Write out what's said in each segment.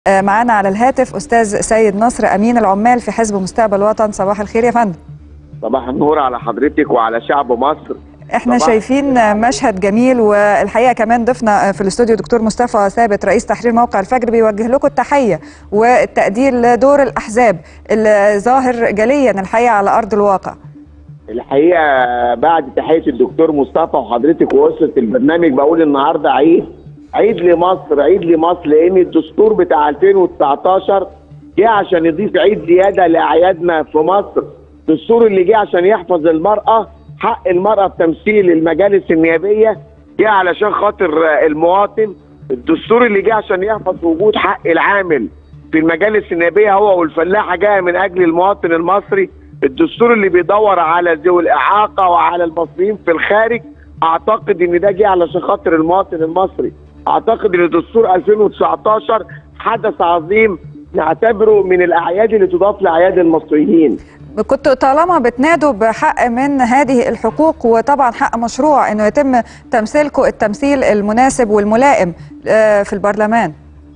معانا على الهاتف استاذ سيد نصر امين العمال في حزب مستقبل وطن صباح الخير يا فندم صباح النور على حضرتك وعلى شعب مصر احنا صباح شايفين مشهد جميل والحقيقه كمان ضيفنا في الاستوديو دكتور مصطفى ثابت رئيس تحرير موقع الفجر بيوجه لكم التحيه والتقدير لدور الاحزاب اللي ظاهر جليا الحقيقه على ارض الواقع الحقيقه بعد تحيه الدكتور مصطفى وحضرتك واسره البرنامج بقول النهارده عيد عيد لمصر عيد لمصر لان الدستور بتاع 2019 جه عشان يضيف عيد زياده لاعيادنا في مصر الدستور اللي جه عشان يحفظ المراه حق المراه في تمثيل المجالس النيابيه جه علشان خاطر المواطن الدستور اللي جه عشان يحفظ وجود حق العامل في المجالس النيابيه هو والفلاحه جايه من اجل المواطن المصري الدستور اللي بيدور على ذوي الاعاقه وعلى المصريين في الخارج اعتقد ان ده جه علشان خاطر المواطن المصري اعتقد ان دستور 2019 حدث عظيم نعتبره من الاعياد اللي تضاف لاعياد المصريين كنتوا طالما بتنادوا بحق من هذه الحقوق وطبعا حق مشروع انه يتم تمثيلكم التمثيل المناسب والملائم آه، في البرلمان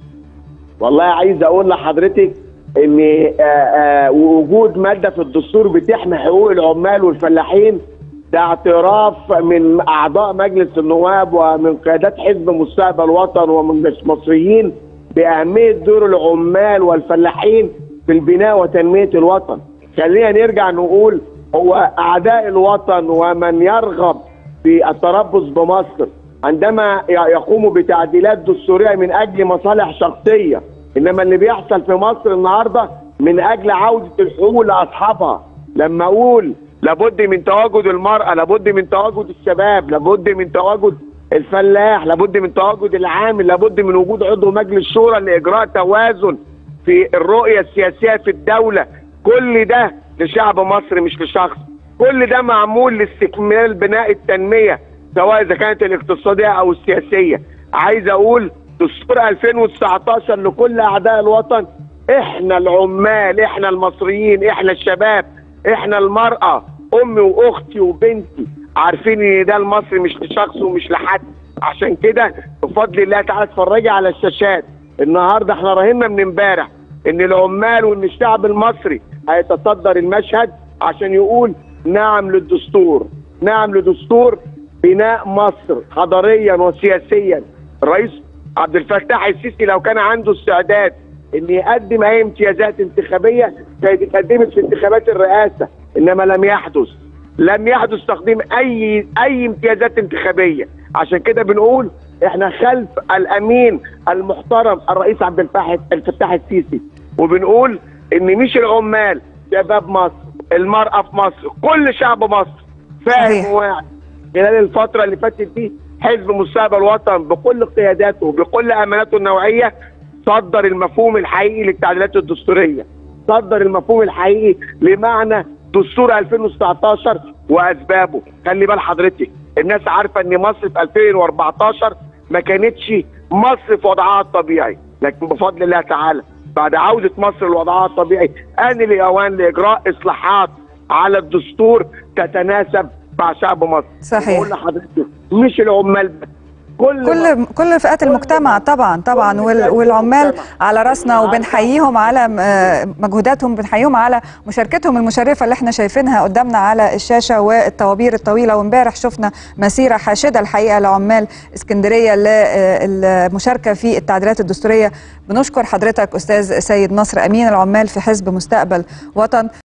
والله عايز اقول لحضرتك ان آه، آه، وجود ماده في الدستور بتحمي حقوق العمال والفلاحين ده اعتراف من اعضاء مجلس النواب ومن قيادات حزب مستقبل وطن ومن المصريين باهميه دور العمال والفلاحين في البناء وتنميه الوطن. خلينا نرجع نقول هو اعداء الوطن ومن يرغب في التربص بمصر عندما يقوموا بتعديلات دستوريه من اجل مصالح شخصيه انما اللي بيحصل في مصر النهارده من اجل عوده الحقوق لاصحابها لما اقول لابد من تواجد المراه لابد من تواجد الشباب لابد من تواجد الفلاح لابد من تواجد العامل لابد من وجود عضو مجلس شورى لاجراء توازن في الرؤيه السياسيه في الدوله كل ده لشعب مصر مش لشخص كل ده معمول لاستكمال بناء التنميه سواء اذا كانت الاقتصاديه او السياسيه عايز اقول دستور 2019 لكل اعداء الوطن احنا العمال احنا المصريين احنا الشباب احنا المراه امي واختي وبنتي عارفين ان ده المصري مش لشخص ومش لحد عشان كده بفضل الله تعالى اتفرجي على الشاشات النهارده احنا راهنا من امبارح ان العمال وان الشعب المصري هيتصدر المشهد عشان يقول نعم للدستور نعم لدستور بناء مصر حضاريا وسياسيا الرئيس عبد الفتاح السيسي لو كان عنده استعداد ان يقدم اي امتيازات انتخابيه كانت اتقدمت في انتخابات الرئاسه انما لم يحدث لم يحدث تقديم اي اي امتيازات انتخابيه عشان كده بنقول احنا خلف الامين المحترم الرئيس عبد الفتاح الفتاح السيسي وبنقول ان مش العمال شباب مصر المراه في مصر كل شعب مصر فاهم صحيح. وواعي خلال الفتره اللي فاتت دي حزب مستقبل وطن بكل قياداته بكل اماناته النوعيه صدر المفهوم الحقيقي للتعديلات الدستوريه صدر المفهوم الحقيقي لمعنى دستور 2019 واسبابه خلي بال حضرتك الناس عارفه ان مصر في 2014 ما كانتش مصر في وضعها الطبيعي لكن بفضل الله تعالى بعد عوده مصر لوضعها الطبيعي ان الاوان لاجراء اصلاحات على الدستور تتناسب مع شعب مصر صحيح. بقول لحضرتك مش العمال بس كل كل كل فئات كل المجتمع مصر. طبعا طبعا كل وال- فئات والعمال المجتمع. على راسنا كل وبنحييهم على آه، مجهوداتهم بنحييهم على مشاركتهم المشرفه اللي احنا شايفينها قدامنا على الشاشه والطوابير الطويله وامبارح شفنا مسيره حاشده الحقيقه لعمال اسكندريه للمشاركه في التعديلات الدستوريه بنشكر حضرتك استاذ سيد نصر امين العمال في حزب مستقبل وطن